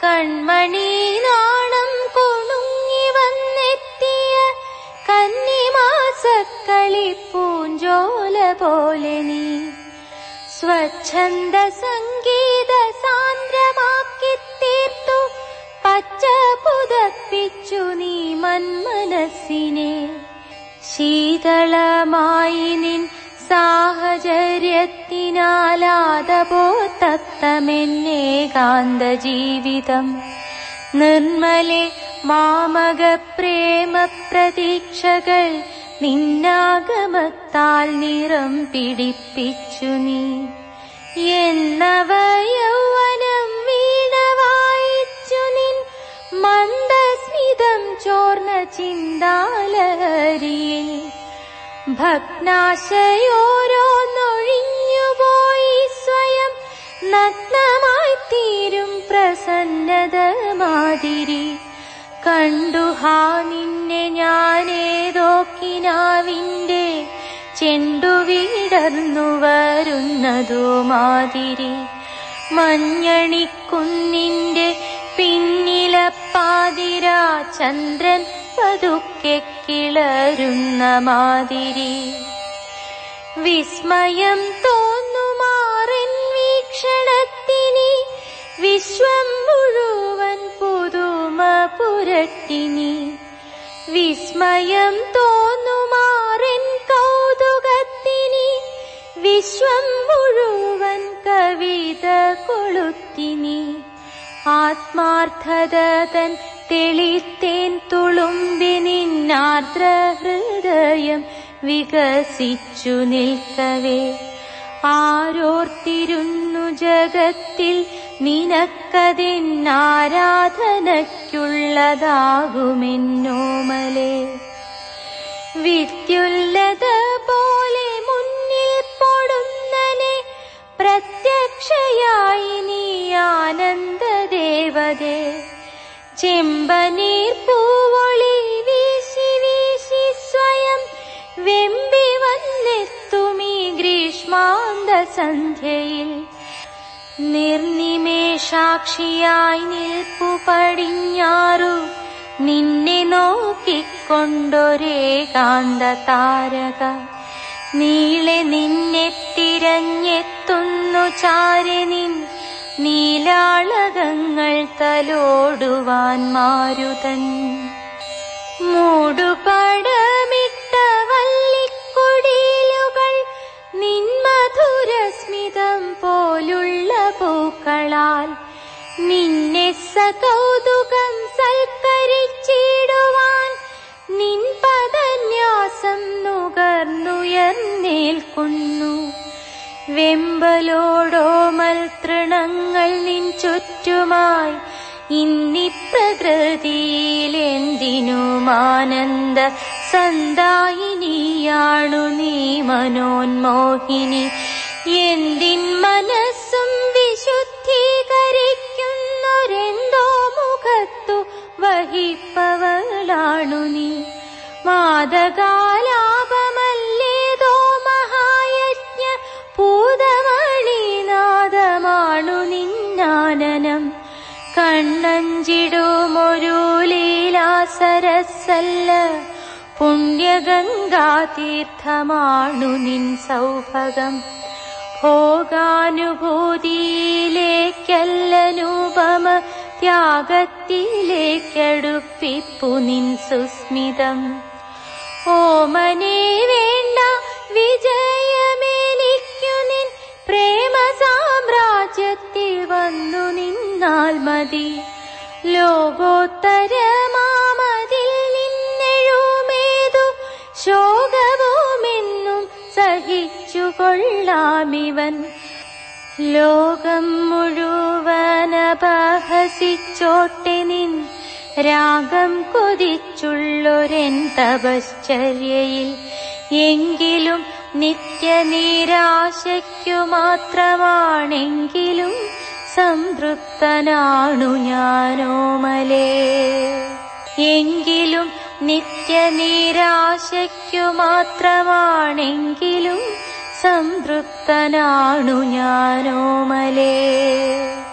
കൺമണി നാണം കുണുങ്ങി വന്നെത്തിയ കന്നിമാസക്കളി പൂഞ്ചോല പോലെ നീ സ്വച്ഛന്ദ സംഗീത സാന്ദ്രമാക്കി തീർത്തു പച്ച പുതപ്പിച്ചു നീ മന്മനസ്സിനെ ശീതളമായി നിൻ സാഹചര്യത്തിനാലാതപോത്തത്തമെന്നേകാന്ത ജീവിതം നിർമ്മലെ മാമക പ്രേമ പ്രതീക്ഷകൾ നിന്നാഗമത്താൽ നിറം പിടിപ്പിച്ചു നീ എന്നവ യൗവനം വീണ വായിച്ചു നിൻ മന്ദസ്മിതം ചോർന്ന ചിന്താലഹരിയിൽ ഭഗ്നാശയോരോന്നൊഴിഞ്ഞുപോയി സ്വയം നഗ്നമായി തീരും പ്രസന്നത മാതിരി കണ്ടുഹാ നിന്നെ ഞാനേതോക്കിനാവിന്റെ ചെണ്ടു വിടർന്നു വരുന്നതോ മാതിരി മഞ്ഞണിക്കുന്നിന്റെ പിന്നിലപ്പാതിര ചന്ദ്രൻ പതുക്കെ കിളരുന്ന മാതിരി വിസ്മയം തോന്നുമാറൻ വീക്ഷണത്തിനി വിശ്വം മുഴുവൻ പുതുമ പുരട്ടിനി വിസ്മയം തോന്നുമാറൻ കൗതുകത്തിനി വിശ്വം മുഴുവൻ കവിത കൊളുത്തിനി ആത്മാർത്ഥത തൻ തെളിത്തേൻ തുളുമ്പി നിന്നാർദ്ര ഹൃദയം വികസിച്ചു നിൽക്കവേ ആരോർത്തിരുന്നു ജഗത്തിൽ നിനക്കതിന്നാരാധനയ്ക്കുള്ളതാകുമെന്നോമലേ വിദ്യുല്ലത പോലെ മുന്നിൽ പൊടുന്നനെ പ്രത്യക്ഷയായി നീ ആനന്ദദേവതേ ചെമ്പനീർ പൂവൊളി വീശി വീശി സ്വയം വെമ്പി വന്നെത്തുമീ ഗ്രീഷ്മാന്ത സന്ധ്യയിൽ നിർനിമേഷാക്ഷിയായി നിൽപ്പു പടിഞ്ഞാറു നിന്നെ നോക്കിക്കൊണ്ടൊരേകാന്ത താരക നീളെ നിന്നെ തിരഞ്ഞെത്തുന്നു ചാരനിൻ നീലാളകങ്ങൾ തലോടുവാൻ മാരുതൻ മൂടുപടമിട്ട വല്ലിക്കുടിലുകൾ നിൻമധുരസ്മിതം പോലുള്ള പൂക്കളാൽ നിന്നെ സകൗതുകം സൽക്കരിച്ചിടുവാൻ നിൻ പദന്യാസം നുകർന്നുയർന്നേൽക്കുന്നു വെമ്പലോടോമൽ തൃണങ്ങൾ നിൻ ചുറ്റുമായി ഇന്നി പ്രകൃതിയിലെന്തിനുമാനന്ദ സന്ദായിനിയാണു നീ മനോന്മോഹിനി എന്തിൻ മനസ്സും വിശുദ്ധീകരിക്കുന്നൊരെന്തോ മുഖത്തു വഹിപ്പവളാണു നീ മാതകാലാപമല്ലേതോ മഹായജ്ഞ പൂതമണിനാദമാണു നിന്നാനനം കണ്ണഞ്ചിടുമൊരു ലീലാസരസല്ല പുണ്യഗംഗാതീർത്ഥമാണു നിൻ സൗഭഗം ഭോഗാനുഭൂതിയിലേക്കല്ലനുപമ ത്യാഗത്തിലേക്കടുപ്പിപ്പു നിൻ സുസ്മിതം ഓമനെ വേണ്ട വിജയമെനിക്കു നിൻ പ്രേമ സാമ്രാജ്യത്തിൽ വന്നു നിന്നാൽ മതി ലോകോത്തരമാമതിൽ നിന്നെഴുമേതു ശോകവുമെന്നും സഹിച്ചുകൊള്ളാമിവൻ ലോകം മുഴുവനപഹസിച്ചോട്ടെ നിൻ രാഗം കൊതിച്ചുള്ളൊരെൻ തപശ്ചര്യയിൽ എങ്കിലും നിത്യനിരാശയ്ക്കു മാത്രമാണെങ്കിലും സംതൃപ്തനാണു ഞാനോമലേ എങ്കിലും നിത്യനിരാശയ്ക്കു മാത്രമാണെങ്കിലും സംതൃപ്തനാണു ഞാനോമലേ